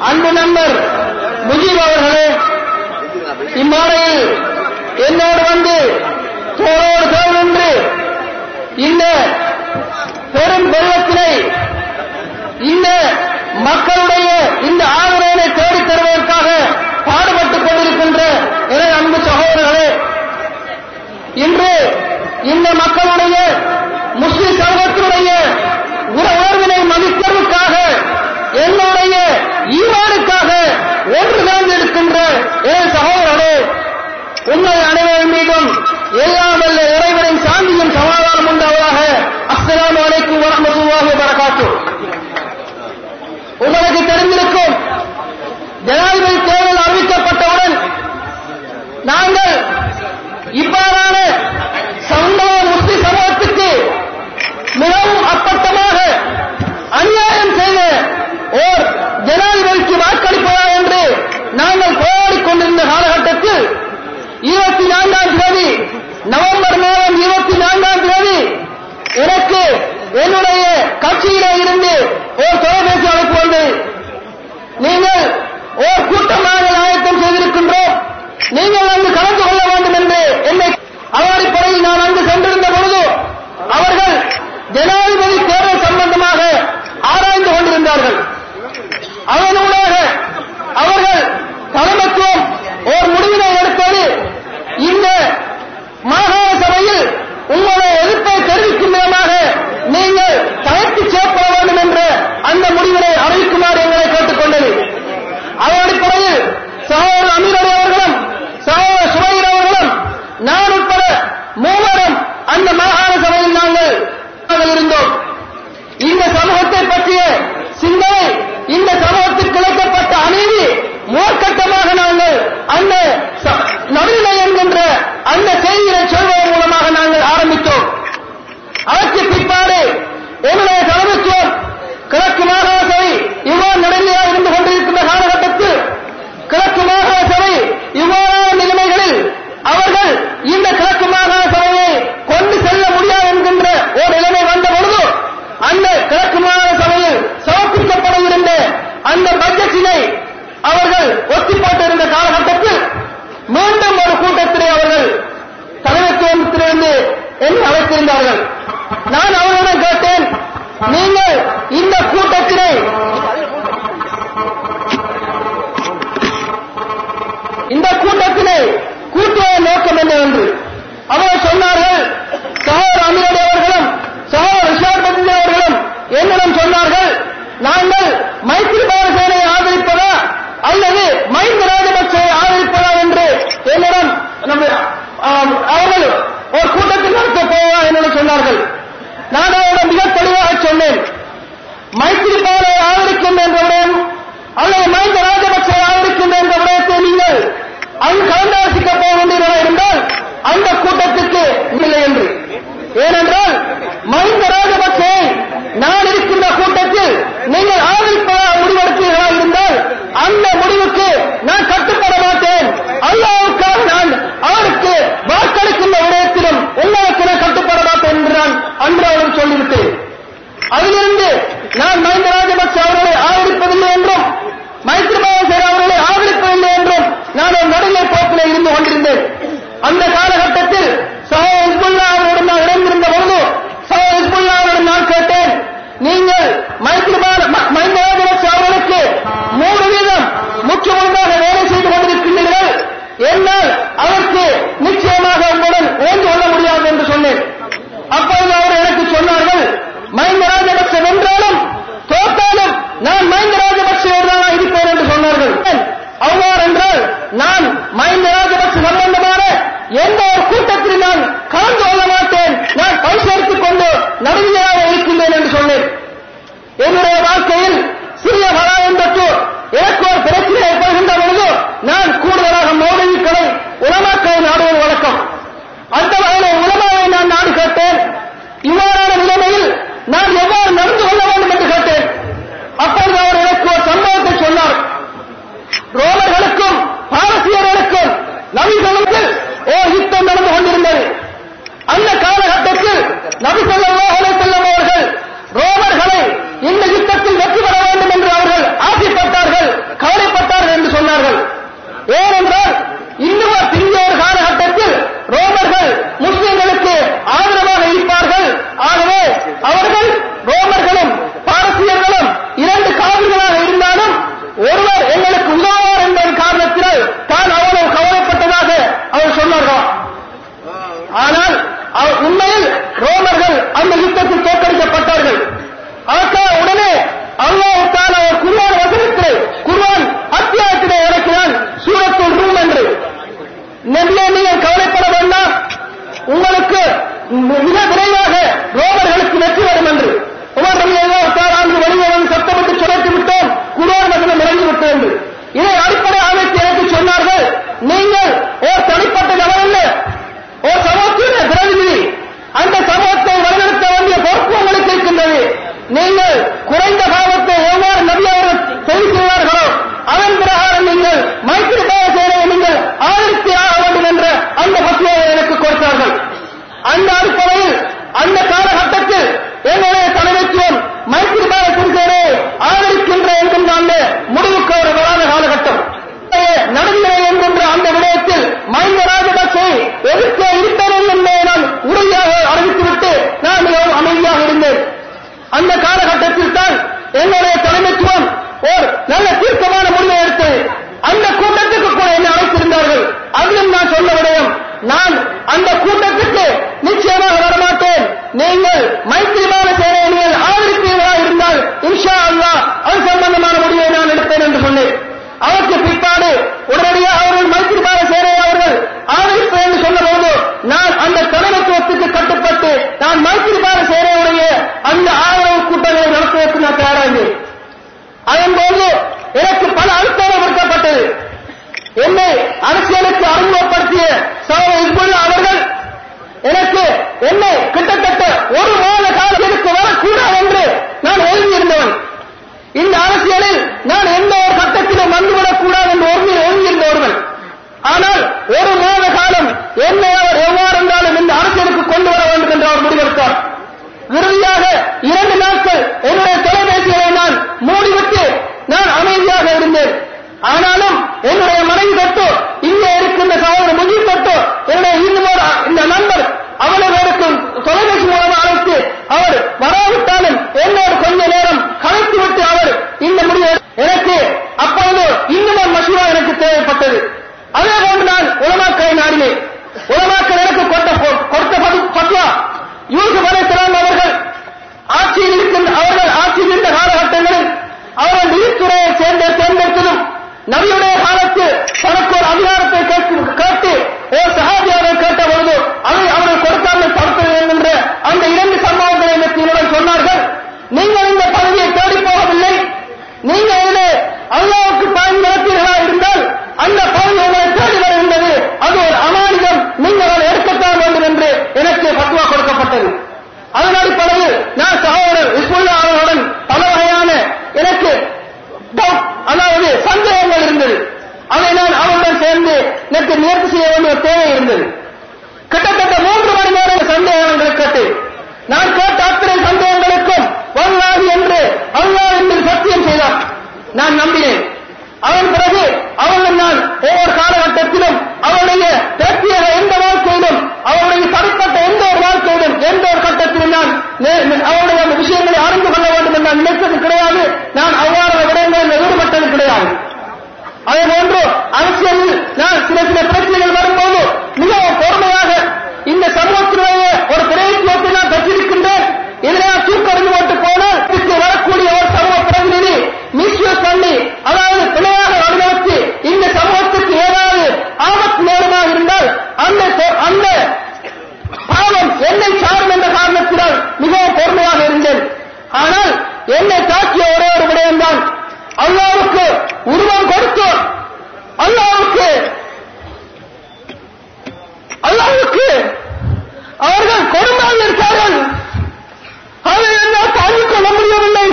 அன்பு நண்பர் முஜீப் அவர்களே இம்மாலையில் என்னோடு வந்து தோளோடு தோள் நின்று இந்த பெரும் வெள்ளத்தினை இந்த மக்களுடைய இந்த ஆதரவினை தேடித் தருவதற்காக பாடுபட்டுக் கொண்டிருக்கின்ற எனது அன்பு சகோதரர்களே இன்று இந்த மக்களுடைய முஸ்லிம் சமூகத்தினுடைய உற உணர்வினை மதிப்பதற்காக என்னுடைய ஈமானுக்காக ஒன்று கலந்து இருக்கின்ற எனது சகோதரர்களே உங்கள் அனைவரின் மீதும் எல்லாம் வல்ல இறைவனின் சாந்தியும் சமாதானம் உண்டாவதாக அஸ்ஸலாமு அலைக்கும் வரஹ்மத்துல்லாஹி வபரகாத்துஹு உங்களுக்கு தெரிந்திருக்கும் ஜனாதிபதி தேர்தல் அறிவிக்கப்பட்டவுடன் நாங்கள் இவ்வாறான சமுதாய முஸ்லிம் சமூகத்துக்கு மிகவும் அப்பட்டமாக அநியாயம் செய்த ஓர் ஜனாதிபதிக்கு வாக்களிப்பதா என்று நாங்கள் போராடிக் கொண்டிருந்த காலகட்டத்தில் இருபத்தி நான்காம் தேதி நவம்பர் மாதம் இருபத்தி நான்காம் தேதி எனக்கு என்னுடைய கட்சியிலே இருந்து ஒரு தொலைபேசி அழைப்பு வந்தது நீங்கள் ஓர் கூட்டமாக ஆயத்தம் செய்திருக்கின்றோம் நீங்கள் அங்கு கலந்து கொள்ள வேண்டும் என்று என்னை அவரடிப்படையில் நான் அங்கு சென்றிருந்த பொழுது அவர்கள் ஜனாதிபதி தேர்தல் சம்பந்தமாக ஆராய்ந்து கொண்டிருந்தார்கள் அதனூடாக அவர்கள் தலைமைத்துவம் ஓர் முடிவினை எடுத்தது இந்த மாகாண சபையில் உங்களுடைய எதிர்ப்பை தெரிவிக்கும் விதமாக நீங்கள் தயத்து சேர்ப்பட வேண்டும் என்ற அந்த முடிவினை அறிவிக்குமாறு எங்களை கேட்டுக்கொண்டது அதன் அடிப்படையில் சகோதரர் அமீரடி அவர்களும் சகோதரர் சுமைர் அவர்களும் நான் உட்பட மூவரும் அந்த மாகாண சபையில் நாங்கள் நாங்கள் இருந்தோம் இந்த சமூகத்தை பற்றிய சிந்தனை இந்த சமூகத்திற்கு இழைக்கப்பட்ட அநீதி மூர்க்கட்டமாக நாங்கள் அந்த ச- நடுநிலை என்கின்ற அந்த செய்தியை சொல்வதன் மூலமாக நாங்கள் ஆரம்பித்தோம் அதற்கு பிற்பாடு என்னுடைய தலைமைத்துவம் கிழக்கு மாகாண சபை இவ்வாறு நடுநிலையாக இருந்து கொண்டிருக்கின்ற காலகட்டத்தில் கிழக்கு மாகாண சபை இவ்வாறான நிலைமைகளில் அவர்கள் இந்த கிழக்கு மாகாண சபையை கொண்டு செல்ல முடியாது என்கின்ற ஒரு நிலைமை வந்த பொழுது அந்த கிழக்கு மாகாண சபையில் சமர்ப்பிக்கப்பட இருந்த அந்த பட்ஜெட்டினை அவர்கள் ஒத்தி போட்டிருந்த காலகட்டத்தில் மீண்டும் ஒரு கூட்டத்திலே அவர்கள் தலைமைத்துவத்திலிருந்து என்னை அழைத்திருந்தார்கள் நான் அவர்களிடம் கேட்டேன் நீங்கள் இந்த கூட்டத்தினை இந்த கூட்டத்திலே கூட்டுவதன் நோக்கம் என்னவென்று அவர் சொன்னார்கள் சகோதர அமீரடி அவர்களும் சகோதர ரிஷாத் பத்ரி அவர்களும் என்னிடம் சொன்னார்கள் நாங்கள் மைத்திரி பாலசேனை ஆதரிப்பதா அல்லது மஹிந்த ராஜபக்சேவை ஆதரிப்பதா என்று என்னிடம் நம்ம ஆம், அவர்கள் ஒரு கூட்டத்தில் நடத்த போவா என்று சொன்னார்கள் நான் அவரிடம் மிக தெளிவாக சொன்னேன் மைத்திரி பாலை ஆதரிக்கின்ற என்ற விடயம் அல்லது மஹிந்த ராஜபக்சே ஆதரிக்கின்ற என்ற விடயத்தை நீங்கள் அங்கு நான் தயாராகிறேன் அதன்போது எனக்கு பல அழுத்தங்கள் விடுக்கப்பட்டது என்னை அரசியலுக்கு அறிமுகப்படுத்திய சகோதர இஸ்புல்லா அவர்கள் எனக்கு என்னை கிட்டத்தட்ட ஒரு மாத காலத்திற்கு வரக்கூடாது என்று நான் எழுதியிருந்தவன் இந்த அரசியலில் நான் எந்த ஒரு கட்டத்திலும் வந்துவிடக் கூடாது என்று ஒருமை எழுதியிருந்த ஒருவன் ஆனால் ஒரு மாத காலம் என்னை அவர் எவ்வாறு இருந்தாலும் இந்த அரசியலுக்கு கொண்டு வர வேண்டும் என்று அவர் முடிவெடுத்தார் இறுதியாக இரண்டு நாட்கள் என்னுடைய தொலைபேசிகளை நான் மூடிவிட்டு நான் அமைதியாக இருந்தேன் ஆனாலும் என்னுடைய மனைவி தொட்டு இங்கே இருக்கின்ற சகோதரர் முஜிப் தொட்டு என்னுடைய இன்னும் ஒரு இந்த நண்பர் அவர்களுக்கு தொலைபேசி மூலமாக அழைத்து அவர் வராவிட்டாலும் என்னோடு கொஞ்ச நேரம் கலைத்து விட்டு அவர் இந்த முடிவை எனக்கு அப்பொழுது இன்னும் ஒரு மசூரா எனக்கு தேவைப்பட்டது அதே போன்று நான் உலமாக்களை நாடினேன் உலமாக்கள் எனக்கு கொடுத்த கொடுத்த பத்வா யூசுப் அலைஹிஸ்ஸலாம் அவர்கள் ஆட்சியில் இருக்கின்ற அவர்கள் ஆட்சியில் இருந்த காலகட்டங்களில் அவர்கள் நீதித்துறையை சேர்ந்த தேர்ந்தெடுத்ததும் நபியுடைய காலத்து தனக்கு ஒரு அதிகாரத்தை கேட்டு கேட்டு ஓர் சகாபியாவை கேட்ட பொழுது அதை அவர்கள் கொடுக்காமல் தடுக்க வேண்டும் என்ற அந்த இரண்டு சம்பவங்களை எனக்கு என்னுடன் சொன்னார்கள் நீங்கள் இந்த பதவியை தேடி போகவில்லை நீங்கள் இதிலே அல்லாவுக்கு பயன் நடத்தீர்களா இருந்தால் அந்த பதவி உங்களை தேடி வருகின்றது அது ஒரு அமானிதம் நீங்கள் அதை எடுக்கத்தான் வேண்டும் என்று எனக்கு பத்துவா கொடுக்கப்பட்டது அதன் அடிப்படையில் நான் சகோதரர் இஸ்முல்லா அவர்களுடன் பல வகையான எனக்கு doubt, அதாவது சந்தேகங்கள் இருந்தது அதை நான் அவருடன் சேர்ந்து எனக்கு நிவர்த்தி செய்ய வேண்டிய தேவை இருந்தது கிட்டத்தட்ட மூன்று மணி நேரம் சந்தேகங்கள் கேட்டு நான் கேட்ட அத்தனை சந்தேகங்களுக்கும் வல்லாது என்று அல்லாஹ் என்று சத்தியம் செய்தார் நான் நம்பினேன் அதன் பிறகு அவர்கள் நான் ஒவ்வொரு காலகட்டத்திலும் அவருடைய பிரத்யேக எந்த வாழ்க்கையிலும் அவருடைய தனிப்பட்ட எந்த ஒரு வாழ்க்கையிலும் எந்த ஒரு கட்டத்திலும் நான் நே- நே- அவருடைய அந்த விஷயங்களை அறிந்து கொள்ள வேண்டும் என்று நான் நினைத்தது கிடையாது நான் அவ்வாறு விடயங்களில் ஈடுபட்டது கிடையாது அதே போன்று அரசியலில் நான் சில சில பிரச்சனைகள் வரும்போது மிகவும் பொறுமையாக இந்த சமூகத்தினுடைய ஒரு பிரயத்னத்தை நான் பெற்றிருக்கின்றேன் இதில் நான் தூக்கறிந்து போட்டு போனால் இதுக்கு வரக்கூடிய ஒரு சமூக பிரதிநிதி மிஸ்யூஸ் பண்ணி அதாவது பிழையாக வழிநடத்தி இந்த சமூகத்துக்கு ஏதாவது ஆபத்து நேரமாக இருந்தால் அந்த சொ- அந்த பாவம் என்னை சாரும் என்ற காரணத்தினால் மிகவும் பொறுமையாக இருந்தேன் ஆனால் என்னை தாக்கிய ஒரே ஒரு விடயம்தான் அல்லாவுக்கு உருவம் கொடுத்து அல்லாவுக்கு அல்லாவுக்கு அவர்கள் கொடுமையாக இருக்கார்கள் அதை என்னால் தாங்கிக் கொள்ள முடியவில்லை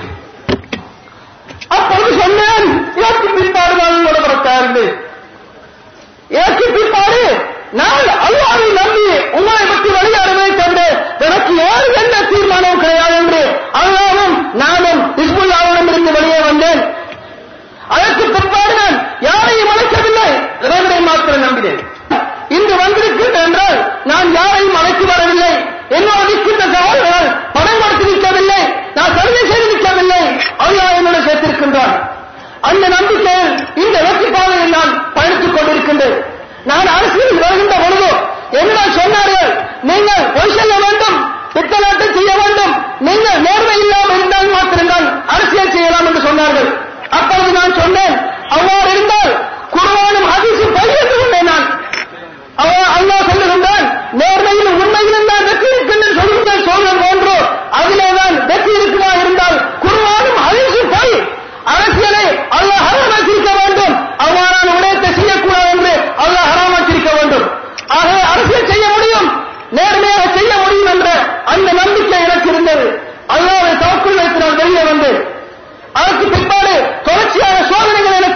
அப்போது சொன்னேன் இதற்கு பிற்பாடு நான் உங்களோட பிறத்தாருந்து இதற்கு பிற்பாடு நான் அல்லாவை நம்பி உங்களை பற்றி வெளியாடுவதை கண்டு எனக்கு யாரு என்ன தீர்மானம் கிடையாது என்று அல்லாவும் நானும் இஸ்முல்லாவிடம் இருந்து வெளியே வந்தேன் அதற்கு பிற்பாடு நான் யாரையும் அழைக்கவில்லை இறைவனை மாத்திரம் நம்பினேன் இன்று வந்திருக்கின்றேன் என்றால் நான் யாரையும் அழைத்து வரவில்லை என்னோடு நிற்கின்ற சவால்கள் படைப்படுத்தி நிற்கவில்லை நான் சலுகை செய்து நிற்கவில்லை அல்லாஹ் என்னோட சேர்த்திருக்கின்றான் அந்த நம்பிக்கையில் இந்த வெற்றி பாதையில் நான் பயணித்துக் கொண்டிருக்கின்றேன் நான் அரசியல் வருகின்ற பொழுது என்னிடம் சொன்னார்கள் நீங்கள் பொய் செய்ய வேண்டும் பித்தலாட்டம் செய்ய வேண்டும் நீங்கள் நேர்மை இல்லாமல் இருந்தால் மாத்திரம்தான் அரசியல் செய்யலாம் என்று சொன்னார்கள் அப்பொழுது நான் சொன்னேன் அவ்வாறு இருந்தால் குருவானும் அதிசு பொய் என்று சொன்னேன் நான் அவன் அல்லாஹ் சொல்லுகின்றான் நேர்மையிலும் உண்மையிலும் தான் வெற்றி இருக்கின்ற சொல்லுங்கள் சொல்வது போன்று அதிலே தான் வெற்றி இருக்குமா இருந்தால் குருவானும் அதிசு பொய் அரசியலை அல்லாஹ் ஹராமாக்கியிருக்க வேண்டும் அவ்வாறான விடயத்தை செய்யக்கூடாது என்று அல்லாஹ் ஹராமாக்கியிருக்க வேண்டும் ஆகவே அரசியல் செய்ய முடியும் நேர்மையாக செய்ய முடியும் என்ற அந்த நம்பிக்கை எனக்கு இருந்தது அல்லாவை தவக்குள் வைத்து நான் வெளியே வந்தேன் அதற்கு பிற்பாடு தொடர்ச்சியான சோதனைகள் எனக்கு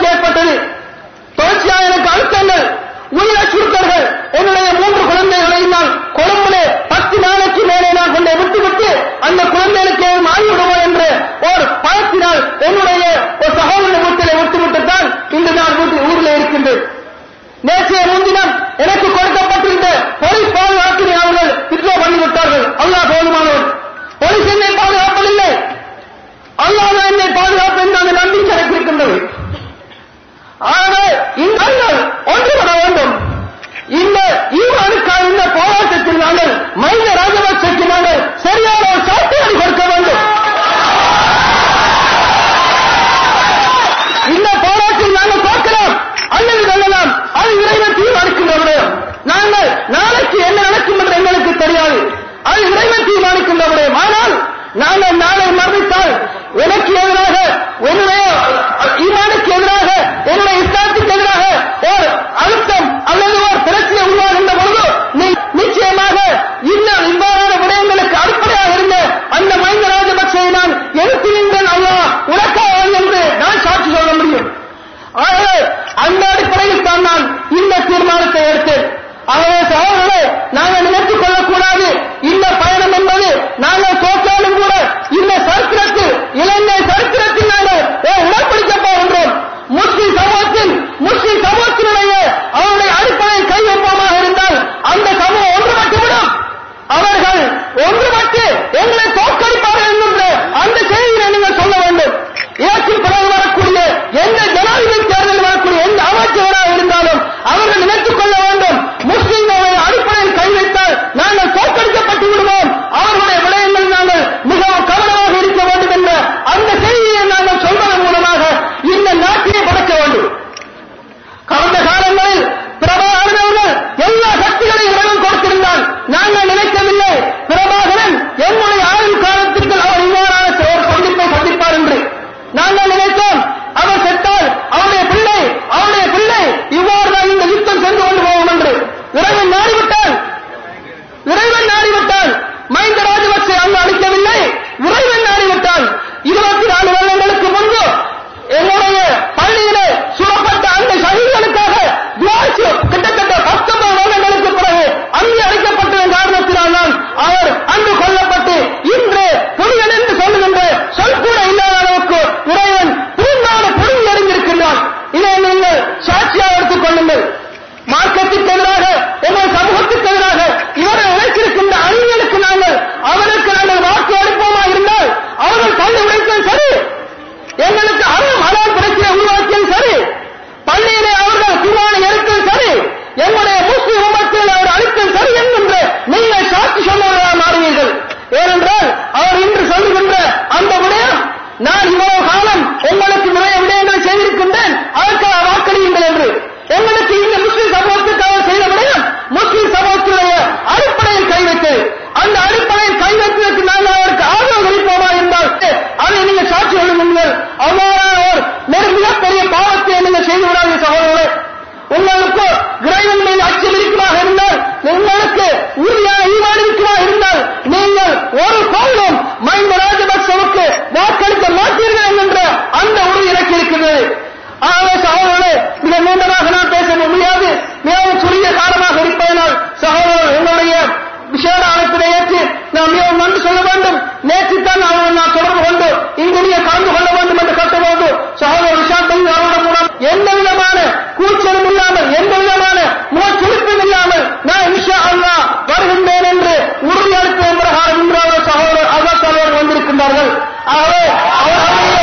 முஸ்லிம் சமூகத்தினுடைய அவருடைய அடிப்படையில் கை வைப்போமாக இருந்தால் அந்த சமூகம் ஒன்றுபட்டுவிடும் அவர்கள் ஒன்றுபட்டு எங்களை தோற்கடிப்பார்கள் என்கின்ற அந்த செய்தியை நீங்கள் சொல்ல வேண்டும் ஏற்றில் பிறகு வரக்கூடிய எந்த ஜனாதிபதி தேர்தலில் வரக்கூடிய எந்த அமைச்சராக இருந்தாலும் அவர்கள் நினைத்துக் கொள்ள வேண்டும் முஸ்லிம்களுடைய அடிப்படையில் கை வைத்தால் நாங்கள் தோற்கடிக்கப்பட்டு விடுவோம் அவர்களுடைய விடயங்கள் நாங்கள் மிகவும் கவனமாக இருக்க வேண்டும் என்ற அந்த செய்தியை நாங்கள் சொல்வதன் மூலமாக இந்த நாட்டினை படைக்க வேண்டும் கடந்த காலங்களில் பிரபாகரன் அவர்கள் எல்லா சக்திகளையும் இறைவன் கொடுத்திருந்தான் நாங்கள் நினைக்கவில்லை பிரபாகரன் என்னுடைய ஆயுள் காலத்திற்கு அவர் இவ்வாறான ஒரு சந்திப்பை சந்திப்பார் என்று நாங்கள் நினைத்தோம் அவர் செத்தால் அவருடைய பிள்ளை அவருடைய பிள்ளை இவ்வாறு தான் இந்த யுத்தம் சென்று கொண்டு போவோம் என்று இறைவன் நாடிவிட்டான் இறைவன் நாடிவிட்டான் மஹிந்த ராஜபக்சே அங்கு அளிக்கவில்லை இறைவன் நாடிவிட்டான் இருபத்தி நாலு வருடங்களுக்கு முன்பு என்னுடைய பள்ளியிலே சுடப்பட்ட அந்த சகிகளுக்காக துவாசி கிட்டத்தட்ட பத்தொன்பது வருடங்களுக்கு பிறகு அங்கே அழைக்கப்பட்டதன் காரணத்தினால் தான் அவர் அன்று கொல்லப்பட்டு இன்று புலிகள் என்று சொல்லுகின்ற சொல் கூட இல்லாத அளவுக்கு இறைவன் பூங்கான புரிந்து அறிந்திருக்கின்றான் இதை நீங்கள் சாட்சியாக எடுத்துக் கொள்ளுங்கள் மார்க்கத்திற்கு எதிராக எங்கள் சமூகத்துக்கு எதிராக இவர்கள் நினைத்திருக்கின்ற அணிகளுக்கு நாங்கள் அவருக்கு நாங்கள் வாக்கு அளிப்போமா இருந்தால் அவர்கள் தள்ளி உடைத்தது சரி எங்களுக்கு அறம் அலாம் பிரச்சனை உருவாக்கியது சரி பள்ளியிலே அவர்கள் குர்ஆனை எடுத்தது சரி எங்களுடைய முஸ்லிம் உமத்தில் அவர் அளித்தது சரி என்கின்ற நீங்கள் சாட்சி சொன்னவர்களாக மாறுவீர்கள் ஏனென்றால் அவர் இன்று சொல்லுகின்ற அந்த விடயம் நான் இவ்வளவு காலம் உங்களுக்கு நிறைய விடயங்களை செய்திருக்கின்றேன் அதற்காக வாக்களியுங்கள் என்று எங்களுக்கு இந்த முஸ்லிம் சமூகத்துக்காக செய்த விடயம் முஸ்லிம் சமூகத்தினுடைய அடிப்படையில் கை வைத்து அந்த அடிப்படையில் கை வைத்ததற்கு நாங்கள் அவருக்கு ஆதரவு அளிப்போமா என்றால் அதை நீங்கள் சாட்சி எழுதுங்கள் அவ்வாறான ஒரு மிக மிகப்பெரிய பாவத்தை நீங்கள் செய்து விடாதீங்க சகோதரர்களே உங்களுக்கு இறைவன் மீது அச்சம் இருக்குமாக இருந்தால் உங்களுக்கு உறுதியான ஈமான் இருக்குமாக இருந்தால் நீங்கள் ஒரு கோவிலும் மஹிந்த ராஜபக்சவுக்கு வாக்களிக்க மாட்டீர்கள் என்கின்ற அந்த உறுதி எனக்கு இருக்கிறது ஆகவே சகோதரர்களே மிக நீண்டமாக நான் பேச முடியாது மிகவும் சுருங்கிய காலமாக இருப்பதனால் சகோதரர் எங்களுடைய விசேட அழைப்பினை ஏற்று நாம் மிகவும் நன்றி சொல்ல வேண்டும் நேற்று தான் அவர்கள் நான் தொடர்பு கொண்டு இங்கு நீங்கள் கலந்து கொள்ள வேண்டும் என்று கட்டும்போது சகோதரர் விஷால் பள்ளி அவர்கள் மூலம் எந்த விதமான கூச்சலும் இல்லாமல் எந்த விதமான முகச்சுளிப்பும் இல்லாமல் நான் இன்ஷா அல்லா வருகின்றேன் என்று உறுதியளித்த பிரகாரம் இன்று அவர் சகோதரர் அல்லாஸ் அவர்கள் வந்திருக்கின்றார்கள் ஆகவே அவர்களுடைய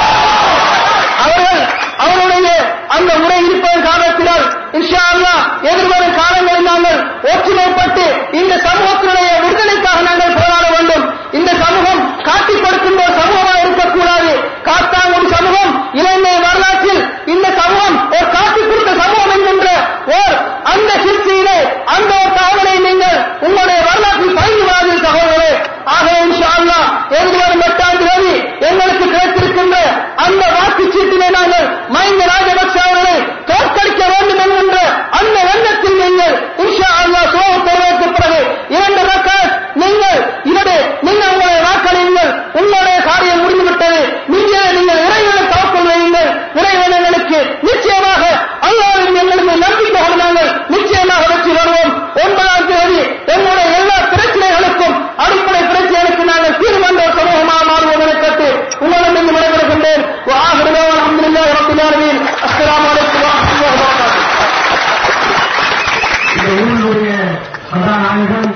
அவர்கள் அவருடைய அந்த உரை இருப்பதன் காரணத்தினால் இன்ஷா அல்லா எதிர்வரும் காலங்களில் நாங்கள் ஒற்றுமைப்பட்டு இந்த சமூகத்தினுடைய விடுதலைக்காக நாங்கள் போராட வேண்டும் இந்த சமூகம் காட்டிக் கொடுக்கின்ற ஒரு சமூகமாக இருக்கக்கூடாது காத்தாங்குடி சமூகம் இலங்கை வரலாற்றில் இந்த சமூகம் ஒரு காட்டிக் கொடுத்த சமூகம் என்கின்ற ஓர் அந்த சிற்சியிலே அந்த ஒரு தகவலை நீங்கள் உங்களுடைய வரலாற்றில் பயிர் விடாது சகோதரர்களே ஆகவே இன்ஷா அல்லா எதிர்வரும் எட்டாம் தேதி எங்களுக்கு கிடைத்திருக்கின்ற அந்த வாக்குச்சீட்டினை நாங்கள் மஹிந்த ராஜபக்ச அவர்களை தோற்கடிக்க வேண்டும் என்கின்ற அந்த எண்ணத்தில் நீங்கள் இன்ஷா அல்லா சோகம் பெறுவதற்கு பிறகு இரண்டு ரக்காத் நீங்கள் இவரு நீங்கள் உங்களுடைய வாக்களியுங்கள் உங்களுடைய காரியம் முடிந்துவிட்டது நீங்கள் நீங்கள் இறைவனை தவக்கல் வையுங்கள் இறைவன் எங்களுக்கு நிச்சயமாக அல்லாவின் எங்களுக்கு நம்பிக்கை கொண்டாங்கள் நிச்சயமாக வெற்றி வருவோம் ஒன்பதாம் தேதி எங்களுடைய எல்லா பிரச்சனைகளுக்கும் அடிப்படை பிரச்சனைகளுக்கு நாங்கள் தீர்மாண்ட ஒரு சமூகமாக மாறுவோம் என கட்டு உங்களிடம் இருந்து விடைபெறுகின்றேன் وآخر دعوانا الحمد لله رب العالمين السلام عليكم ورحمة الله وبركاته இந்த ஊரினுடைய கதாநாயகன்